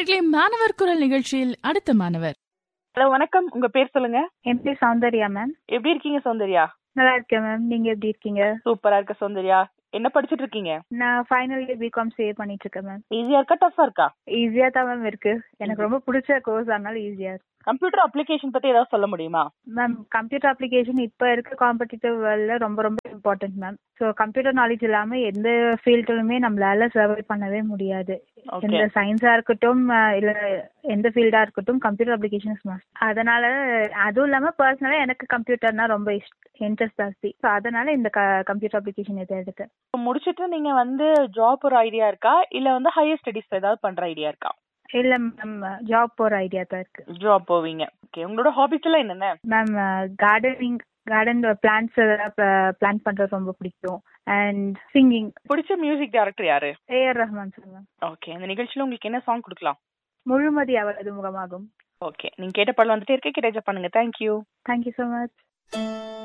நேர்களே மாணவர் குரல் நிகழ்ச்சியில் அடுத்த மாணவர் ஹலோ வணக்கம் உங்க பேர் சொல்லுங்க என் பேர் சௌந்தர்யா மேம் எப்படி இருக்கீங்க சௌந்தர்யா நல்லா இருக்கேன் மேம் நீங்க எப்படி இருக்கீங்க சூப்பரா இருக்க சௌந்தர்யா என்ன படிச்சிட்டு இருக்கீங்க நான் ஃபைனல் இயர் பிகாம் சேவ் பண்ணிட்டு இருக்கேன் மேம் ஈஸியா இருக்கா டஃபா இருக்கா ஈஸியா தான் மேம் இருக்கு எனக்கு ரொம்ப பிடிச்ச கோர்ஸ் அதனால ஈஸியா இருக்கு கம்ப்யூட்டர் அப்ளிகேஷன் பத்தி ஏதாவது சொல்ல முடியுமா மேம் கம்ப்யூட்டர் அப்ளிகேஷன் இப்போ இருக்க காம்படிட்டிவ் வேர்ல்ட்ல ரொம்ப ரொம்ப important ma'am so computer knowledge இல்லாம எந்த ஃபீல்டுலுமே நம்மளால சர்வை பண்ணவே முடியாது Okay. எந்த சயின்ஸா இருக்கட்டும் அஹ் இல்ல எந்த ஃபீல்டா இருக்கட்டும் கம்ப்யூட்டர் அப்ளிகேஷன்ஸ் மஸ்ட் அதனால அதுவும் இல்லாம பர்சனலா எனக்கு கம்ப்யூட்டர்னா ரொம்ப இன்ட்ரெஸ்ட் ஜாஸ்தி ஸோ அதனால இந்த கம்ப்யூட்டர் அப்ளிகேஷன் இதை எடுத்தேன் முடிச்சிட்டு நீங்க வந்து ஜாப் ஒரு ஐடியா இருக்கா இல்ல வந்து ஹையர் ஸ்டடிஸ் ஏதாவது பண்ற ஐடியா இருக்கா இல்ல மேம் ஜாப் போற ஐடியா தான் இருக்கு ஜாப் போவீங்க ஓகே உங்களோட ஹாபிஸ் எல்லாம் என்னென்ன ma'am gardening garden plants plan பண்றது ரொம்ப பிடிக்கும் அண்ட் சிங்கிங் பிடிச்ச மியூசிக் டைரக்டர் யாரு A R Rahman sir ma'am okay இந்த நிகழ்ச்சியில உங்களுக்கு என்ன சாங் கொடுக்கலாம் முழுமதி அவளது முகமாகும் ஓகே நீங்க கேட்ட பாடல் வந்துட்டே இருக்க கிடைச்ச பண்ணுங்க தேங்க்யூ தேங்க்யூ ஸோ மச்